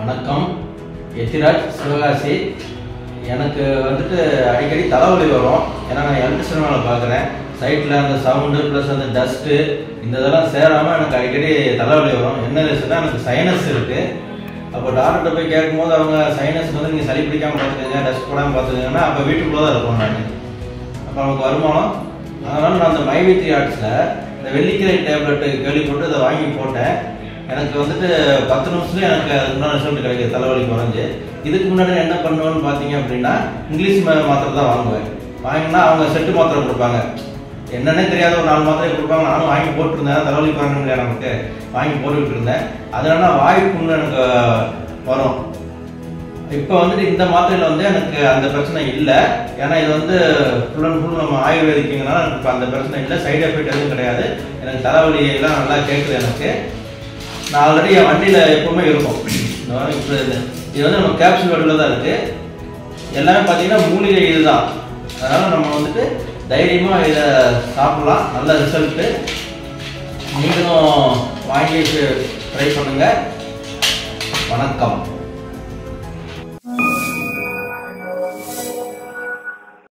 வணக்கம் எத்திராஜ் சிவகாசி எனக்கு வந்துட்டு அடிக்கடி தலைவலி வரும் ஏன்னா நான் எலக்ட்ரிஷன் வேலை பார்க்குறேன் சைட்டில் அந்த சவுண்டு ப்ளஸ் அந்த டஸ்ட்டு இந்த இதெல்லாம் சேராமல் எனக்கு அடிக்கடி தலைவலி வரும் என்ன ரீசன்னா எனக்கு சைனஸ் இருக்குது அப்போ டாக்டர்கிட்ட போய் கேட்கும்போது அவங்க சைனஸ் வந்து நீங்கள் சளி பிடிக்காமல் பார்த்துக்கோங்க டஸ்ட் போடாமல் பார்த்துக்கோங்கன்னா அப்போ வீட்டுக்குள்ளே தான் இருப்போம் நான் அப்போ நமக்கு வருமானம் அதனால் நான் அந்த மைவித்ரி ஆர்ட்ஸில் இந்த வெள்ளிக்கிரை டேப்லெட்டு கேள்விப்பட்டு இதை வாங்கி போட்டேன் எனக்கு வந்துட்டு பத்து நிமிஷத்துல எனக்கு அதுக்கு முன்னாடி ரிசல்ட் கிடைக்குது தலைவலி குறைஞ்சு இதுக்கு முன்னாடி என்ன பண்ணுவேன்னு பார்த்தீங்க அப்படின்னா இங்கிலீஷ் மா- மாத்திரை தான் வாங்குவேன் வாங்கினா அவங்க செட்டு மாத்திரை கொடுப்பாங்க என்னன்னே தெரியாத ஒரு நாலு மாத்திரை கொடுப்பாங்க நானும் வாங்கி போட்டிருந்தேன் தலைவலி குறையணும் இல்லையா நமக்கு வாங்கி போட்டுக்கிட்டு இருந்தேன் அதனால வாய் புண்ணு எனக்கு வரும் இப்போ வந்துட்டு இந்த மாத்திரையில வந்து எனக்கு அந்த பிரச்சனை இல்லை ஏன்னா இது வந்து ஃபுல் அண்ட் ஃபுல் நம்ம ஆயுர்வேதிக்குங்கனால எனக்கு இப்போ அந்த பிரச்சனை இல்லை சைடு எஃபெக்ட் எதுவும் கிடையாது எனக்கு தலைவலி எல்லாம் நல்லா கேட்குது எனக்கு நான் ஆல்ரெடி என் வண்டியில் எப்பவுமே இருக்கும் இந்த மாதிரி இப்போ இது இது வந்து நம்ம கேப்சூல் வடிவில் தான் இருக்கு எல்லாமே பார்த்தீங்கன்னா மூலிகை இதுதான் அதனால நம்ம வந்துட்டு தைரியமாக இதை சாப்பிடலாம் நல்ல ரிசல்ட்டு நீங்களும் வாங்கி ட்ரை பண்ணுங்க வணக்கம்